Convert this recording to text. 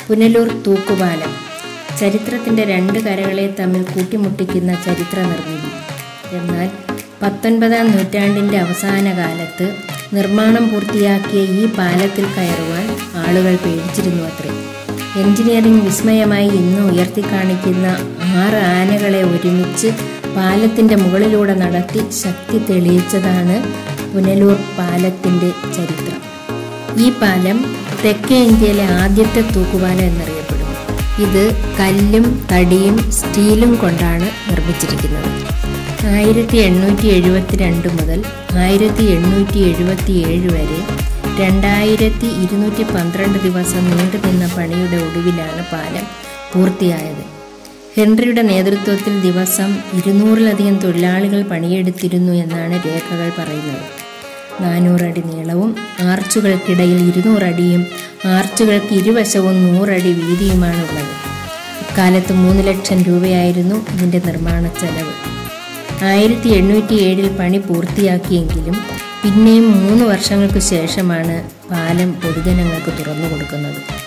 പുനലൂർ തൂക്കുപാലം ചരിത്രത്തിൻ്റെ രണ്ട് കരകളെ തമ്മിൽ കൂട്ടിമുട്ടിക്കുന്ന ചരിത്ര നിർമ്മിതി എന്നാൽ പത്തൊൻപതാം നൂറ്റാണ്ടിൻ്റെ അവസാന കാലത്ത് നിർമ്മാണം പൂർത്തിയാക്കിയ ഈ പാലത്തിൽ കയറുവാൻ ആളുകൾ പേടിച്ചിരുന്നു അത്രേ എഞ്ചിനീയറിംഗ് വിസ്മയമായി ഇന്ന് ഉയർത്തിക്കാണിക്കുന്ന ആറ് ആനകളെ ഒരുമിച്ച് പാലത്തിൻ്റെ മുകളിലൂടെ നടത്തി ശക്തി തെളിയിച്ചതാണ് പുനലൂർ പാലത്തിൻ്റെ ചരിത്രം ഈ പാലം തെക്കേ ഇന്ത്യയിലെ ആദ്യത്തെ തൂക്കുപാലം എന്നറിയപ്പെടുന്നു ഇത് കല്ലും തടിയും സ്റ്റീലും കൊണ്ടാണ് നിർമ്മിച്ചിരിക്കുന്നത് ആയിരത്തി എണ്ണൂറ്റി എഴുപത്തിരണ്ട് മുതൽ ആയിരത്തി എണ്ണൂറ്റി എഴുപത്തി ഏഴ് വരെ രണ്ടായിരത്തി ഇരുന്നൂറ്റി പന്ത്രണ്ട് ദിവസം നീണ്ടുനിന്ന പണിയുടെ ഒടുവിലാണ് പാലം പൂർത്തിയായത് ഹെൻറിയുടെ നേതൃത്വത്തിൽ ദിവസം ഇരുന്നൂറിലധികം തൊഴിലാളികൾ പണിയെടുത്തിരുന്നു എന്നാണ് രേഖകൾ പറയുന്നത് നാനൂറടി നീളവും ആർച്ചുകൾക്കിടയിൽ ഇരുന്നൂറടിയും ആർച്ചുകൾക്ക് ഇരുവശവും നൂറടി വീതിയുമാണുള്ളത് ഇക്കാലത്ത് മൂന്ന് ലക്ഷം രൂപയായിരുന്നു ഇതിൻ്റെ നിർമ്മാണ ചെലവ് ആയിരത്തി എണ്ണൂറ്റി ഏഴിൽ പണി പൂർത്തിയാക്കിയെങ്കിലും പിന്നെയും മൂന്ന് വർഷങ്ങൾക്ക് ശേഷമാണ് പാലം പൊതുജനങ്ങൾക്ക് തുറന്നു കൊടുക്കുന്നത്